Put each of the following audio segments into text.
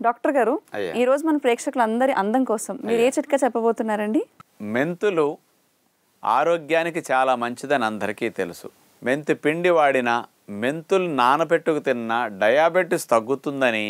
Doctor గారు అయ్యా. ఈ రోజు మన ప్రేక్షకులందరి అందం కోసం మీరు ఏ చిట్కా చెప్పబోతున్నారండి మెంతులు ఆరోగ్యానికి చాలా మంచిదని అందరికీ తెలుసు మెంతి పిండి వాడిన మెంతులు నానబెట్టుకు తిన్న డయాబెటీస్ తగ్గుతుందని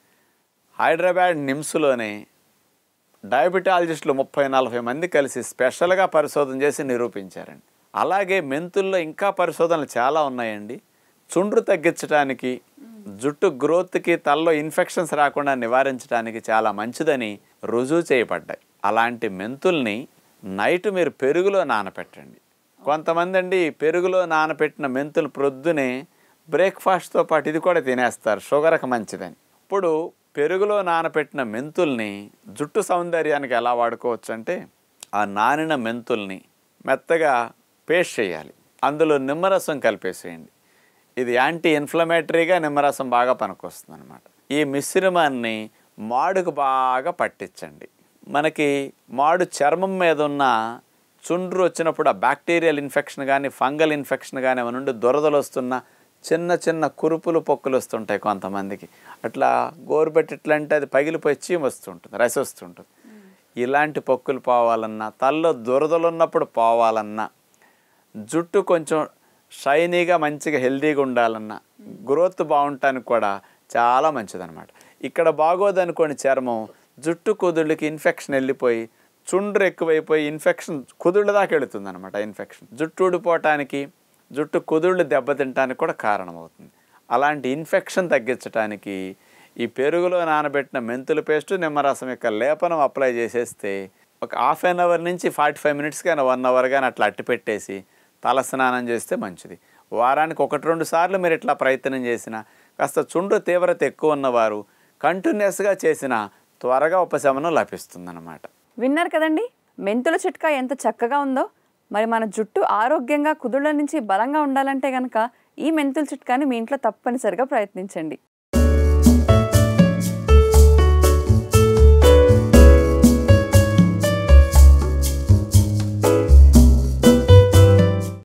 హైదరాబాద్ నిమ్స్లోనే డయాబెటాలజిస్టులు ముప్పై నలభై మంది కలిసి స్పెషల్గా పరిశోధన చేసి నిరూపించారండి అలాగే మెంతుల్లో ఇంకా పరిశోధనలు చాలా ఉన్నాయండి చుండ్రు తగ్గించడానికి జుట్టు గ్రోత్కి తలలో ఇన్ఫెక్షన్స్ రాకుండా నివారించడానికి చాలా మంచిదని రుజువు చేయబడ్డాయి అలాంటి మెంతుల్ని నైట్ మీరు పెరుగులో నానపెట్టండి కొంతమంది అండి పెరుగులో నానపెట్టిన మెంతులు ప్రొద్దునే బ్రేక్ఫాస్ట్తో పాటు ఇది కూడా తినేస్తారు షుగర్కి మంచిదని ఇప్పుడు పెరుగులో నానపెట్టిన మెంతుల్ని జుట్టు సౌందర్యానికి ఎలా వాడుకోవచ్చు అంటే ఆ నానిన మెంతుల్ని మెత్తగా పేస్ట్ చేయాలి అందులో నిమ్మరసం కలిపేసేయండి ఇది యాంటీ ఇన్ఫ్లమేటరీగా నిమ్మరసం బాగా పనికొస్తుంది అనమాట ఈ మిశ్రమాన్ని మాడుకు బాగా పట్టించండి మనకి మాడు చర్మం మీద ఉన్న చుండ్రు వచ్చినప్పుడు ఆ బ్యాక్టీరియల్ ఇన్ఫెక్షన్ కానీ ఫంగల్ ఇన్ఫెక్షన్ కానీ ఏమైనా ఉండి దురదలు వస్తున్న చిన్న చిన్న కురుపులు పొక్కులు వస్తుంటాయి కొంతమందికి అట్లా గోరుబెట్టి ఇట్లా అంటే అది పగిలిపోయి చీమ వస్తుంటుంది రసి వస్తుంటుంది ఇలాంటి పొక్కులు పోవాలన్నా తల్లో దురదలు ఉన్నప్పుడు పోవాలన్నా జుట్టు కొంచెం షైనీగా మంచిగా హెల్దీగా ఉండాలన్నా గ్రోత్ బాగుంటానికి కూడా చాలా మంచిదన్నమాట ఇక్కడ బాగోదనుకోని చర్మం జుట్టు కుదుళ్ళకి ఇన్ఫెక్షన్ వెళ్ళిపోయి చుండ్రు ఎక్కువైపోయి ఇన్ఫెక్షన్ కుదుళ్ళ దాకా వెళుతుంది అనమాట ఇన్ఫెక్షన్ జుట్టు ఊడిపోవటానికి జుట్టు కుదుళ్ళు దెబ్బతింటానికి కూడా కారణమవుతుంది అలాంటి ఇన్ఫెక్షన్ తగ్గించడానికి ఈ పెరుగులో నానబెట్టిన మెంతుల పేస్ట్ నిమ్మరసం యొక్క లేపనం అప్లై చేసేస్తే ఒక హాఫ్ అన్ అవర్ నుంచి ఫార్టీ ఫైవ్ మినిట్స్ కానీ వన్ అవర్ కానీ అట్లా అట్టి పెట్టేసి తల స్నానం చేస్తే మంచిది వారానికి ఒకటి రెండు సార్లు మీరు ఇట్లా ప్రయత్నం చేసినా కాస్త చుండ్రు తీవ్రత ఎక్కువ ఉన్నవారు కంటిన్యూస్గా చేసిన త్వరగా ఉపశమనం లభిస్తుందన్నమాట విన్నారు కదండి మెంతుల చిట్కా ఎంత చక్కగా ఉందో మరి మన జుట్టు ఆరోగ్యంగా కుదుళ్ళ నుంచి బలంగా ఉండాలంటే గనక ఈ మెంతుల చిట్కాని మీ ఇంట్లో తప్పనిసరిగా ప్రయత్నించండి